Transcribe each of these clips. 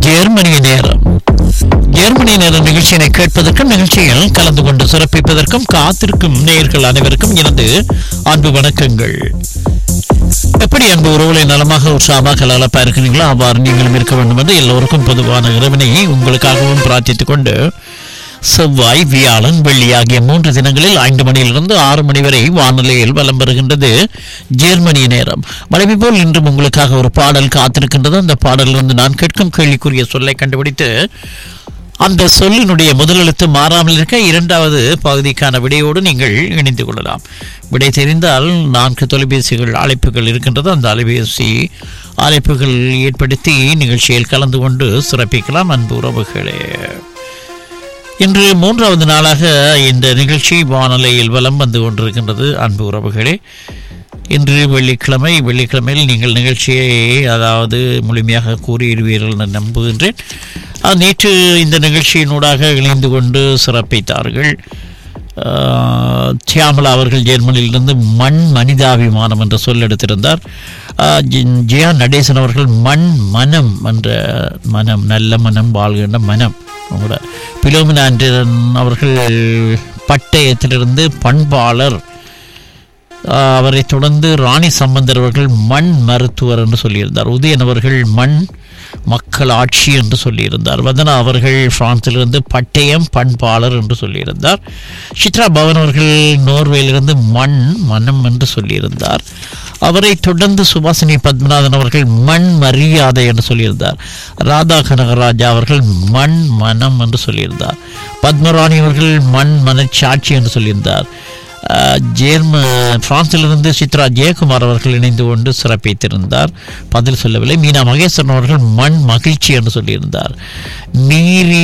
ஜெர்மனிய நேரம் ஜெர்மனி நேர நிகழ்ச்சியினை கேட்பதற்கும் நிகழ்ச்சியில் கலந்து கொண்டு சிறப்பிப்பதற்கும் காத்திருக்கும் நேயர்கள் அனைவருக்கும் எனது அன்பு வணக்கங்கள் எப்படி அன்பு உறவுகளை நலமாக உற்சாகமாக கலகலப்பா இருக்கிறீங்களோ அவ்வாறு நீங்களும் இருக்க வேண்டும் என்று எல்லோருக்கும் பொதுவான இறைவனை உங்களுக்காகவும் பிரார்த்தித்துக் கொண்டு செவ்வாய் வியாழன் வெள்ளி ஆகிய மூன்று தினங்களில் ஐந்து மணியிலிருந்து ஆறு மணி வரை வானொலியில் வலம் பெறுகின்றது ஜெர்மனிய நேரம் வழமை போல் இன்றும் உங்களுக்காக ஒரு பாடல் காத்திருக்கின்றது அந்த பாடலிலிருந்து நான் கேட்கும் கேள்விக்குரிய சொல்லை கண்டுபிடித்து அந்த சொல்லினுடைய முதலெழுத்து மாறாமல் இருக்க இரண்டாவது பகுதிக்கான விடையோடு நீங்கள் இணைந்து கொள்ளலாம் விடை தெரிந்தால் நான்கு தொலைபேசிகள் அழைப்புகள் இருக்கின்றது அந்த அலைபேசி அழைப்புகள் ஏற்படுத்தி நிகழ்ச்சியில் கலந்து கொண்டு சிறப்பிக்கலாம் அன்பு உறவுகளே இன்று மூன்றாவது நாளாக இந்த நிகழ்ச்சி வானொலியில் வலம் வந்து கொண்டிருக்கின்றது அன்பு உறவுகளே இன்று வெள்ளிக்கிழமை வெள்ளிக்கிழமையில் நீங்கள் நிகழ்ச்சியை அதாவது முழுமையாக கூறியிருவீர்கள் என நம்புகின்றேன் அஹ், நேற்று இந்த நிகழ்ச்சியினூடாக இணைந்து கொண்டு சிறப்பித்தார்கள் அஹ், சியாமலா அவர்கள் ஜெர்மனியிலிருந்து மண் மனிதாபிமானம் என்ற சொல் எடுத்திருந்தார் அஹ், ஜி- ஜெயா நடேசன் அவர்கள் மண் மனம் என்ற மனம் நல்ல மனம் வாழ்கின்ற மனம் உங்களோட பிலோமினா ஆண்டனி அவர்கள் பட்டயத்திலிருந்து பண்பாளர் ஆஹ் அவரை தொடர்ந்து ராணி சம்பந்தர் அவர்கள் மண் மருத்துவர் என்று சொல்லியிருந்தார் உதயன் அவர்கள் மண் மக்கள் ஆட்சி என்று சொல்லியிருந்தார் வதனா அவர்கள் பிரான்சிலிருந்து பட்டயம் பண்பாளர் என்று சொல்லியிருந்தார் சித்ரா பவன் அவர்கள் நோர்வேலிருந்து மண் மனம் என்று சொல்லியிருந்தார் அவரை தொடர்ந்து சுபாசினி பத்மநாதன் அவர்கள் மண் மரியாதை என்று சொல்லியிருந்தார் ராதா கனகராஜா அவர்கள் மண் மனம் என்று சொல்லியிருந்தார் பத்மராணி அவர்கள் மண் மனச்சாட்சி என்று சொல்லியிருந்தார் அஹ், ஜேர்ம பிரான்சிலிருந்து சித்ரா ஜெயக்குமார் அவர்கள் இணைந்து கொண்டு சிறப்பித்திருந்தார் பதில் சொல்லவில்லை மீனா மகேஸ்வரன் அவர்கள் மண் மகிழ்ச்சி என்று சொல்லியிருந்தார் மீறி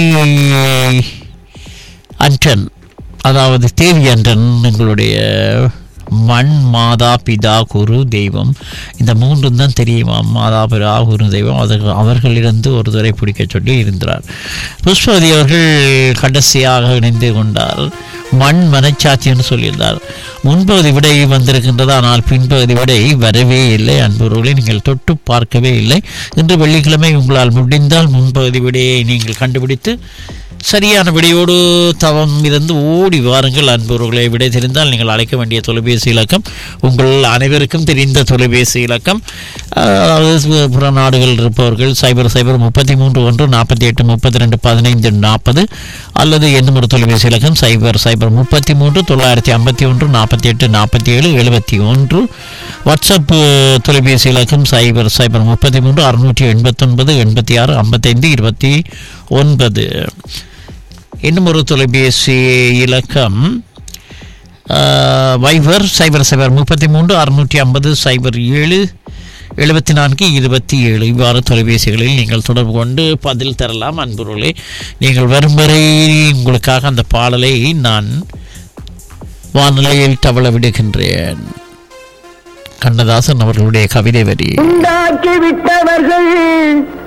அன்டன் அதாவது தேவி அன்டன் எங்களுடைய மண் மாதா பிதா குரு தெய்வம் இந்த மூன்றும் தான் தெரியுமா மாதா பிதா குரு தெய்வம் அது அவர்களிருந்து ஒரு துறை பிடிக்க சொல்லி இருந்தார் புஷ்பவதி அவர்கள் கடைசியாக இணைந்து கொண்டார் மண் மனச்சாட்சி என்று சொல்லியிருந்தார் முன்பகுதி விடை வந்திருக்கின்றது ஆனால் பின்பகுதி விடை வரவே இல்லை அன்புறவுகளை நீங்கள் தொட்டு பார்க்கவே இல்லை இன்று வெள்ளிக்கிழமை உங்களால் முடிந்தால் முன்பகுதி விடையை நீங்கள் கண்டுபிடித்து சரியான விடையோடு தவம் இருந்து ஓடி வாருங்கள் அன்புறவுகளை விடை தெரிந்தால் நீங்கள் அழைக்க வேண்டிய தொலைபேசி இலக்கம் உங்கள் அனைவருக்கும் தெரிந்த தொலைபேசி இலக்கம் அதாவது புற நாடுகள் இருப்பவர்கள் சைபர் சைபர் முப்பத்தி மூன்று ஒன்று நாற்பத்தி எட்டு முப்பத்தி ரெண்டு பதினைந்து நாற்பது அல்லது என்னும் ஒரு தொலைபேசி இலக்கம் சைபர் சைபர் முப்பத்தி மூன்று தொள்ளாயிரத்தி ஐம்பத்தி ஒன்று நாற்பத்தி எட்டு நாற்பத்தி ஏழு எழுபத்தி ஒன்று வாட்ஸ்அப் அஹ், தொலைபேசி இலக்கம் சைபர் சைபர் முப்பத்தி மூன்று அறுநூற்றி எண்பத்தொன்பது எண்பத்தி ஆறு ஐம்பத்தைந்து இருபத்தி ஒன்பது இன்னும் ஒரு தொலைபேசி இலக்கம் அஹ், வைபர் சைபர் சைபர் முப்பத்தி மூன்று அறுநூற்றி ஐம்பது சைபர் ஏழு எழுபத்தி நான்கு இருபத்தி ஏழு இவ்வாறு தொலைபேசிகளில் நீங்கள் தொடர்பு கொண்டு பதில் தரலாம் அன்புகளே நீங்கள் வரும் வரை உங்களுக்காக அந்த பாடலை நான் வானிலையில் தவள விடுகின்றேன் கண்ணதாசன் அவர்களுடைய கவிதை வரி உண்டாக்கி விட்டவர்கள்